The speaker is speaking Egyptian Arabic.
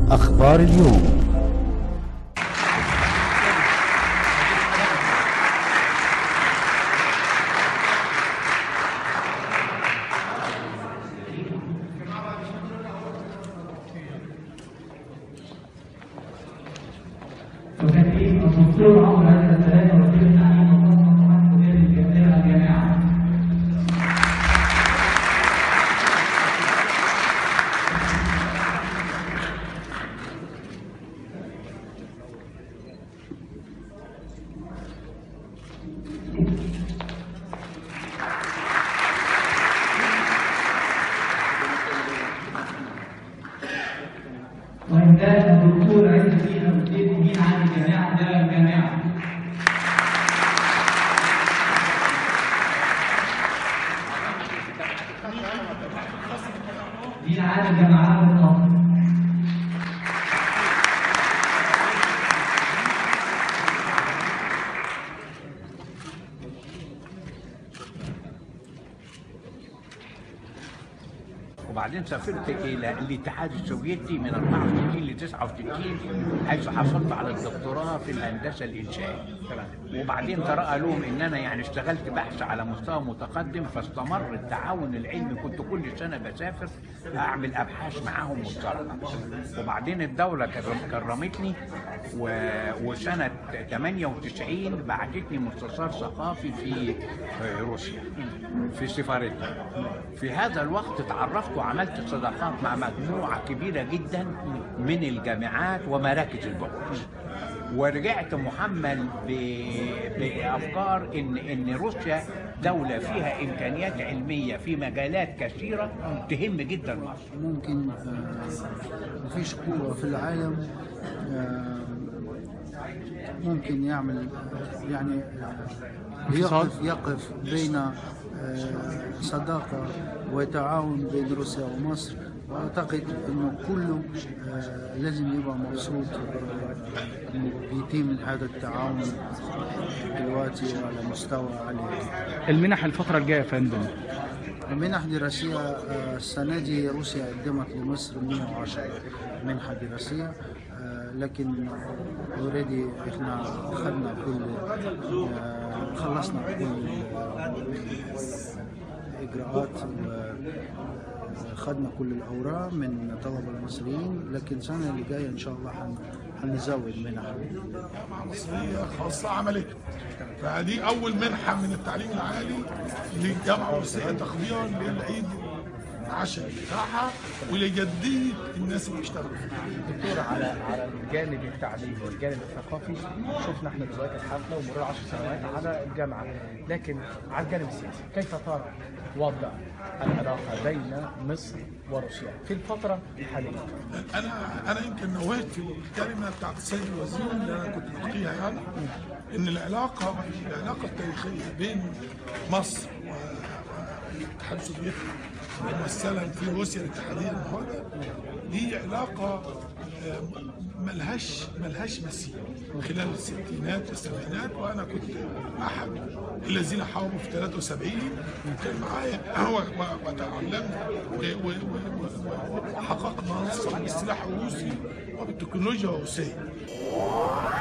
أخبار اليوم وكان في الدكتور عمرو هذا الثلاثة وزير التعليم وقام مدير الجامعة الجامعة وإن كان الدكتور عز الدين أبو الدين أمين عام الجامعة دار الجامعة أمين عام الجامعات القومية وبعدين سافرت الى الاتحاد السوفيتي من 64 ل 69 حيث حصلت على الدكتوراه في الهندسه الانشائيه وبعدين ترى لهم ان انا يعني اشتغلت بحث على مستوى متقدم فاستمر التعاون العلمي كنت كل سنه بسافر اعمل ابحاث معاهم مشتركه وبعدين الدوله كرم- كرمتني و- وسنه 98 بعتتني مستشار ثقافي في في روسيا في سفارتها في هذا الوقت تعرفت وعملت صداقات مع مجموعة كبيرة جدا من الجامعات ومراكز البحوث ورجعت محمل ب- بأفكار إن إن روسيا دولة فيها إمكانيات علمية في مجالات كثيرة تهم جدا مصر ممكن آه، مفيش قوة في العالم آه، ممكن يعمل آه، يعني آه، يقف يقف بين آه، صداقة وتعاون بين روسيا ومصر واعتقد انه كله آه، لازم يبقى مبسوط آه، انه بيتم هذا التعاون دلوقتي وعلى مستوى عالي المنح الفترة الجاية يا فندم منح دراسية آه، السنة دي روسيا قدمت لمصر 110 منحة دراسية آه، لكن اوريدي احنا خدنا كل آه، خلصنا كل الإجراءات وخدنا كل الأوراق من الطلبة المصريين لكن السنة اللي جاية إن شاء الله هن- هنزود منح مصرية خاصة عملته فدي أول منحة من التعليم العالي للجامعة المصرية تقديرا للعيد العشري بتاعها ولجدية الناس اللي بيشتغلوا فيها دكتور على على الجانب التعليمي والجانب الثقافي شفنا احنا دلوقتي الحفله ومرور 10 سنوات على الجامعه لكن على الجانب السياسي كيف ترى وضع العلاقه بين مصر وروسيا في الفتره الحاليه؟ أنا أنا يمكن نوهت في الكلمة بتاعت السيد الوزير اللي أنا كنت بلقيها يعني إن العلاقة العلاقة التاريخية بين مصر والاتحاد السوفيتي ممثلا في روسيا الاتحادية النهارده دي علاقة آه، ملهاش ملهاش مثيل خلال الستينات والسبعينات وانا كنت احد الذين حاربوا في 73 وكان معايا هو و- وتعلمنا و- و- و- و- وحققنا نصر بالسلاح الروسي وبالتكنولوجيا الروسيه